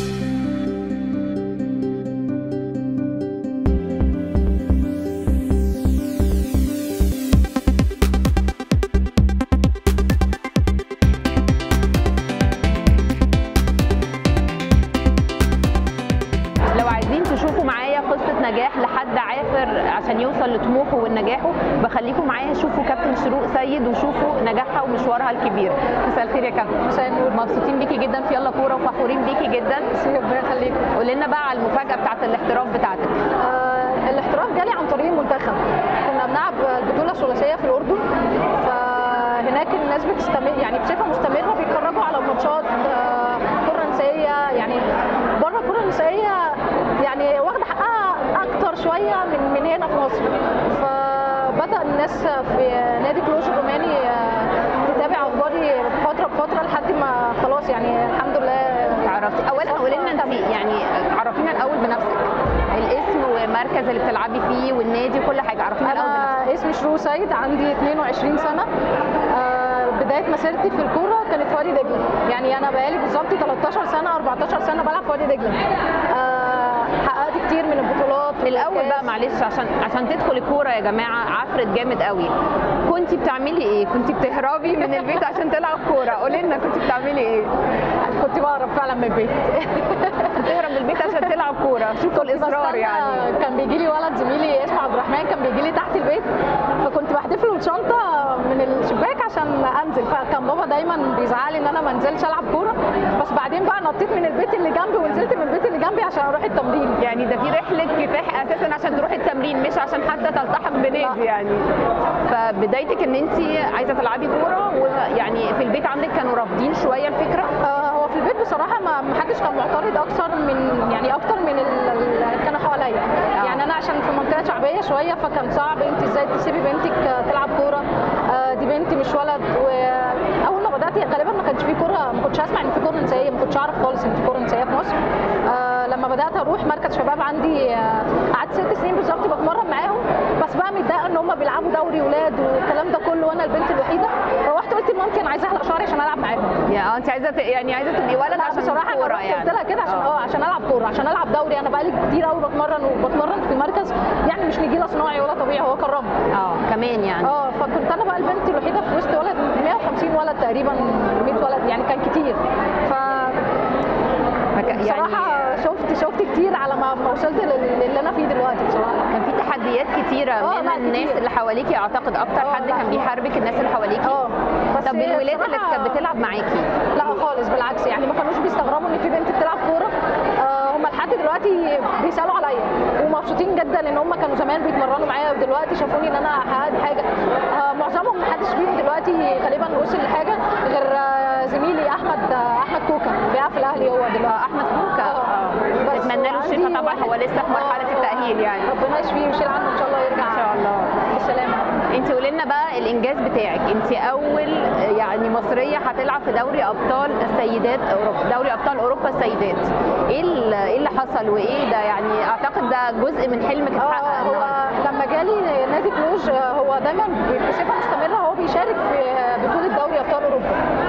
لو عايزين تشوفوا معايا قصه نجاح لحد عافر عشان يوصل لطموحه ونجاحه بخليكم معايا شوفوا كابتن شروق سيد وشوفوا نجاحها ومشوارها الكبير مساء الخير يا كابتن مساء النور مبسوطين بيكي جدا في يلا كوره وفخورين بيكي جدا ربنا يخليك قولي لنا بقى على المفاجاه بتاعت الاحتراف بتاعتك آه الاحتراف جالي عن طريق المنتخب كنا بنلعب البطوله الثلاثيه في الاردن فهناك الناس بتستمر يعني بصفه مستمره بيتفرجوا على ماتشات آه كره نسائيه يعني بره الكره النسائيه يعني واخده حقها اكتر شويه من من هنا في مصر فبدا الناس في نادي كلوش الروماني آه تتابع اخباري فتره بفتره لحد ما خلاص يعني الحمد لله تعرفتي اولا قولي لنا انت يعني عرفينا الاول بنفسك الاسم والمركز اللي بتلعبي فيه والنادي وكل حاجه عرفينا الاول بنفسك انا اسمي شروق سيد عندي 22 سنه آه، بدايه مسيرتي في الكوره كانت في وادي دجله يعني انا بقالي بالظبط 13 سنه 14 سنه بلعب في وادي دجله آه، حققت كتير من البطولات الاول بقى والكاس. معلش عشان عشان تدخل الكوره يا جماعه عفرت جامد قوي كنت بتعملي ايه كنت بتهربي من البيت عشان تلعب كوره قولي لنا كنت بتعملي ايه كنت بهرب فعلا من البيت بتهرب من البيت عشان تلعب كوره شوفوا الاصرار بستنى- يعني كان بيجي لي ولد زميلي اسمه عبد الرحمن كان بيجي لي تحت البيت فكنت بحدف له الشنطه من الشباك عشان انزل فكان بابا دايما بيزعق لي ان انا ما انزلش العب كوره بس بعدين بقى نطيت من البيت اللي جنبي ونزلت من البيت اللي جنبي عشان اروح التمرين يعني ده في رحله كفاح اساسا عشان تروحي التمرين مش عشان حتى تلتحق بنادي لا. يعني فبدايتك ان انت عايزه تلعبي كوره ويعني في البيت عندك كانوا رافضين شويه الفكره آه، هو في البيت بصراحه ما ما حدش كان معترض اكتر من يعني اكتر من ال- ال- كانوا حواليا يعني انا عشان في منطقه شعبيه شويه فكان صعب انت ازاي تسيبي بنتك آه، تلعب كوره آه، دي بنتي مش ولد واول ما بدات غالبا ما كانش في كوره ما كنتش اسمع ان في كوره نسائيه ما كنتش اعرف خالص ان في كوره نسائيه في مصر آه، لما بدات اروح مركز شباب عندي آه، قعدت ست سنين بالظبط بتمرن معاهم بس بقى متضايقه ان هم بيلعبوا دوري ولاد والكلام ده كله وانا البنت الوحيده روحت قلت لمامتي انا عايزه احلق شعري عشان العب معاهم يعني انت عايزه ت- يعني عايزه تبقي ولد لا عشان بصراحه الكوره جربت يعني قلت لها كده عشان اه عشان العب كوره عشان العب دوري انا بقالي كتير قوي بتمرن وبتمرن في المركز يعني مش نجيله صناعي ولا طبيعي هو كرم اه كمان يعني اه فكنت انا بقى البنت الوحيده في وسط ولد 150 ولد تقريبا 100 ولد يعني كان كتير ف فك- يعني بصراحه شفت شفت كتير على ما ما وصلت لل- للي انا فيه دلوقتي بصراحه كان في تحديات كتيره آه، من لا، الناس كتير. اللي حواليكي اعتقد اكتر آه، حد لا. كان بيحاربك الناس اللي حواليكي اه بس طب الولاد اللي بصراحة- كانت بتلعب معاكي لا خالص بالعكس يعني ما كانوش بيستغربوا ان في بنت بتلعب كوره آه هم لحد دلوقتي بيسالوا عليا ومبسوطين جدا ان هم كانوا زمان بيتمرنوا معايا ودلوقتي شافوني ان انا حققت حاجه آه معظمهم ما حدش فيهم دلوقتي غالبا وصل لحاجه غير آه زميلي احمد آه احمد كوكا بيلعب في الاهلي هو دلوقتي احمد كوكا آه. بس نتمنى له وعندي الشفاء طبعا واحد- هو لسه في مرحله آه. التاهيل يعني ربنا يشفيه ويشيل عنه ان شاء الله يرجع ان شاء الله بالسلامه انت قولي لنا بقى الانجاز بتاعك انت اول يعني مصريه هتلعب في دوري ابطال السيدات اوروبا دوري ابطال اوروبا السيدات ايه ال- ايه اللي حصل وايه ده يعني اعتقد ده جزء من حلمك اتحقق اه هو النهارده لما جالي نادي كلوج آه، هو دايما بصفه مستمره هو بيشارك في آه، بطوله دوري ابطال اوروبا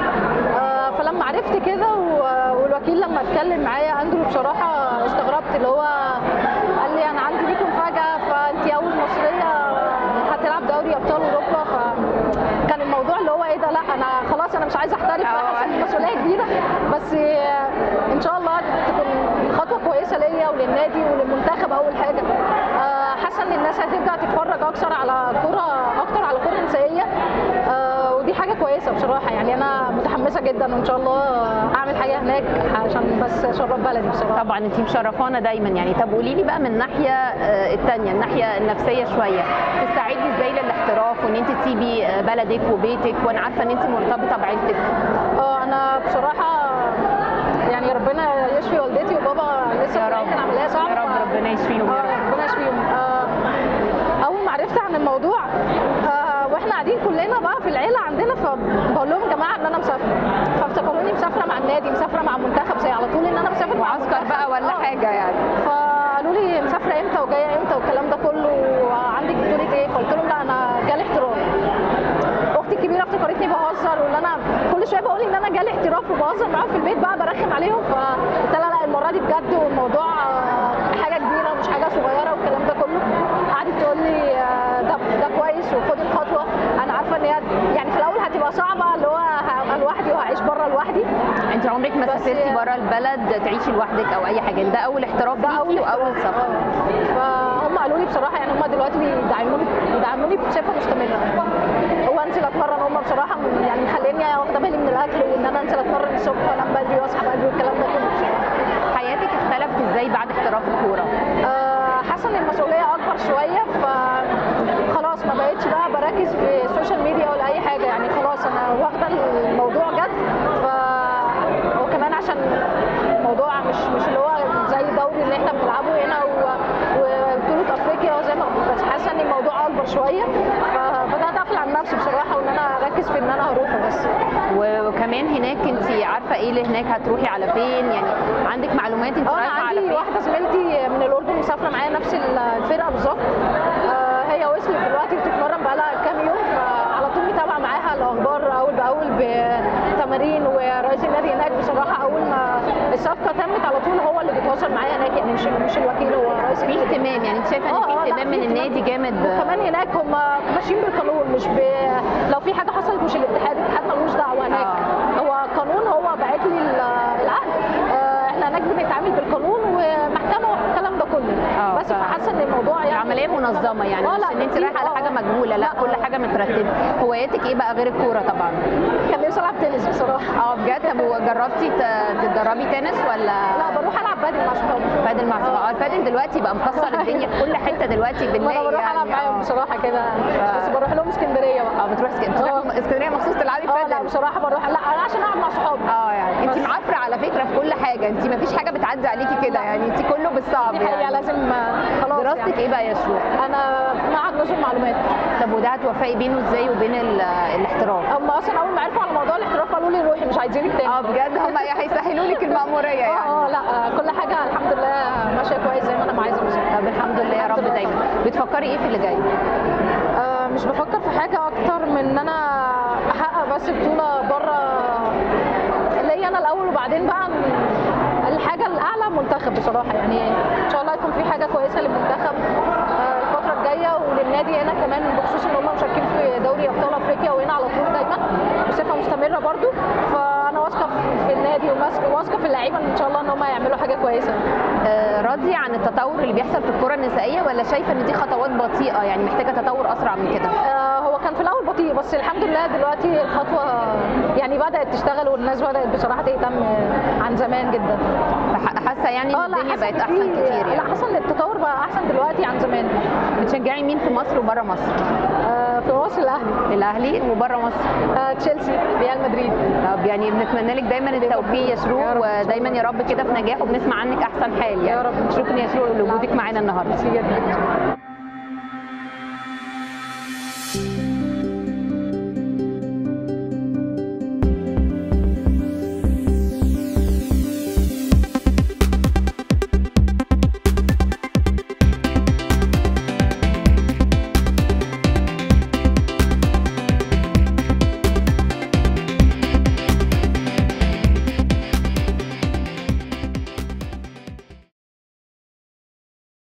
آه، فلما عرفت كده و- والوكيل لما اتكلم معايا اندرو بصراحه استغربت اللي هو قال لي انا عندي ليك مفاجاه فانت اول مصريه هتلعب دوري ابطال اوروبا فكان الموضوع اللي هو ايه ده لا انا خلاص انا مش عايزه احترف آه. بقى حاسه إن مسؤوليه كبيره بس آه، ان شاء الله تكون خطوه كويسه ليا وللنادي وللمنتخب اول حاجه آه، حاسه ان الناس هتبدا تتفرج اكثر على كره اكتر على كره نسائيه آه، ودي حاجه كويسه بصراحه يعني انا متحمسه جدا وان شاء الله اعمل حاجه هناك عشان بس اشرف بلدي بصراحه طبعا انت مشرفانا دايما يعني طب قولي لي بقى من الناحيه آه، التانية الناحيه النفسيه شويه تستعدي ازاي للاحتراف وان انت تسيبي آه، بلدك وبيتك وانا عارفه ان انت مرتبطه بعيلتك اه انا بصراحه يعني ربنا يشفي والدتي وبابا لسه يا طالعين رب من عمليه صعبه يا رب ف- ربنا يشفيهم يا اه رب ربنا يشفيهم آه، اول ما عرفت عن الموضوع آه، واحنا قاعدين كلنا بقى في العيله عندنا فبقول لهم يا جماعه ان انا مسافره فافتكروني مسافره مع النادي مسافره مع المنتخب زي على طول ان انا مسافر مع معسكر المنتخب. بقى ولا آه. حاجه يعني فقالوا لي مسافره امتى وجايه امتى والكلام ده كله وعندك بطوله ايه فقلت لهم لا انا جالي احتراف اختي الكبيره افتكرتني بهزر وان انا كل شويه بقول ان انا جالي احتراف وبهزر معاهم في البيت بقى برخم عليهم فقلت لها لا المره دي بجد والموضوع آه، حاجه كبيره ومش حاجه صغيره والكلام ده كله قعدت تقول لي آه، ده ده كويس وخد الخطوه انا عارفه ان هي يعني في الاول هتبقى صعبه اللي هو هبقى لوحدي وهعيش بره لوحدي انت عمرك ما بس سافرتي هي- بره البلد تعيشي لوحدك او اي حاجه ده اول احتراف ده ليكي اول واول اختراع. سفر آه. فهم قالوا لي بصراحه يعني هم دلوقتي بيدعموني بيدعموني بصفه مستمره وانزل اتمرن هم بصراحه يعني مخليني واخده بالي من الاكل وان انا انزل اتمرن الصبح وانام بدري واصحى بدري والكلام ده كله بصراحه حياتك اختلفت ازاي بعد احتراف الكوره آه، حاسه ان المسؤوليه اكبر شويه فخلاص ما بقتش بقى بركز في السوشيال ميديا ولا اي حاجه يعني خلاص انا واخده الموضوع جد ف وكمان عشان الموضوع مش مش اللي هو زي الدوري اللي احنا بنلعبه هنا و- وبطوله افريقيا وزي ما بس حاسه ان الموضوع اكبر شويه فبدات اقفل عن نفسي بصراحه وان انا اركز في ان انا هروح بس وكمان هناك انت عارفه ايه اللي هناك هتروحي على فين يعني عندك معلومات انت اه انا رايحه على عندي فين واحده زميلتي من الاردن مسافره معايا نفس الفرقه بالظبط آه، هي وصلت دلوقتي بتتمرن بقالها كام يوم فعلى طول متابعه معاها الاخبار اول باول بتمارين ورئيس النادي هناك بصراحه اول ما الصفقه تمت على طول هو اللي بيتواصل معايا هناك يعني مش مش الوكيل هو رئيس في النادي. اهتمام يعني انت شايفه ان آه، في آه، لا، اهتمام في من اهتمام. النادي جامد ب- وكمان هناك هم ماشيين بالقانون مش ب... لو في حاجه حصلت مش الاتحاد الاتحاد ملوش دعوه هناك آه. هو قانون هو باعت لي ال- العقد آه، احنا هناك بنتعامل بالقانون ومحكمه والكلام ده كله آه، بس ف- فحاسه ان الموضوع يعني العمليه منظمه يعني آه، مش لا، ان انت في- رايحه على آه، حاجه آه. مجهوله لا لا، كل آه. حاجه مترتبه هواياتك ايه بقى غير الكوره طبعا كان نفسي العب تنس بصراحه اه بجد طب وجربتي ت- تتدربي تنس ولا لا بروح العب بادل مع صحابي بادل مع صحابك اه البادل دلوقتي بقى مكسر الدنيا في كل حته دلوقتي ما بنلاقي انا بروح العب يعني معاهم اه بصراحه كده بس بروح لهم اسكندريه بقى اه بتروحي اسك- بتروحي اسكندريه مخصوص تلعبي اه لا بادل بصراحه بروح لا انا عشان العب مع صحابي اه يعني انت بس. معفره على فكره في كل حاجه انت ما فيش حاجه بتعدي عليكي كده لا. يعني انت كله بالصعب دي حقيقه يعني لازم آه، خلاص دراستك يعني. ايه بقى يا شروق انا في معهد نظم معلومات طب وده هتوفقي بينه ازاي وبين ال- الاحتراف هم اصلا اول ما عرفوا على موضوع الاحتراف قالوا لي روحي مش عايزينك تاني اه بجد هم هيسهلوا لك المأمورية اه يعني اه لا آه، كل حاجه الحمد لله ماشيه كويس زي ما انا عايزه بالظبط طب الحمد لله يا الحمد رب لله. دايما بتفكري ايه في اللي جاي آه، مش بفكر في حاجه اكتر من ان انا احقق بس بطوله بره ليا انا الاول وبعدين بقى الحاجه الاعلى منتخب بصراحه يعني ان شاء الله يكون في حاجه كويسه للمنتخب آه، الفتره الجايه وللنادي هنا كمان بخصوص ان هم مشاركين في دوري ابطال افريقيا وهنا على طول دايما بصفه مستمره برضو فانا واثقه في- في النادي وماسك- واثقه في اللعيبه ان شاء الله ان هم يعملوا حاجه كويسه آه، راضية عن التطور اللي بيحصل في الكرة النسائية ولا شايفة ان دي خطوات بطيئة يعني محتاجة تطور اسرع من كده آه، هو كان في الاول بطيء بس الحمد لله دلوقتي الخطوه يعني بدات تشتغل والناس بدات بصراحه تهتم عن زمان جدا فح- حاسة يعني ان اه لا الدنيا حاسه بقت إن احسن في- كتير لا يعني حاسه ان التطور بقى احسن دلوقتي عن زمان بتشجعي مين في مصر وبره مصر آه، في مصر الاهلي الاهلي وبره مصر آه، تشيلسي ريال مدريد طب يعني بنتمنى لك دايما التوفيق يا شروق يا رب إن شاء ودايما يا رب كده في نجاح وبنسمع عنك احسن حال يعني يا رب. شكرا يا شروق لوجودك معانا النهارده ميرسي جدا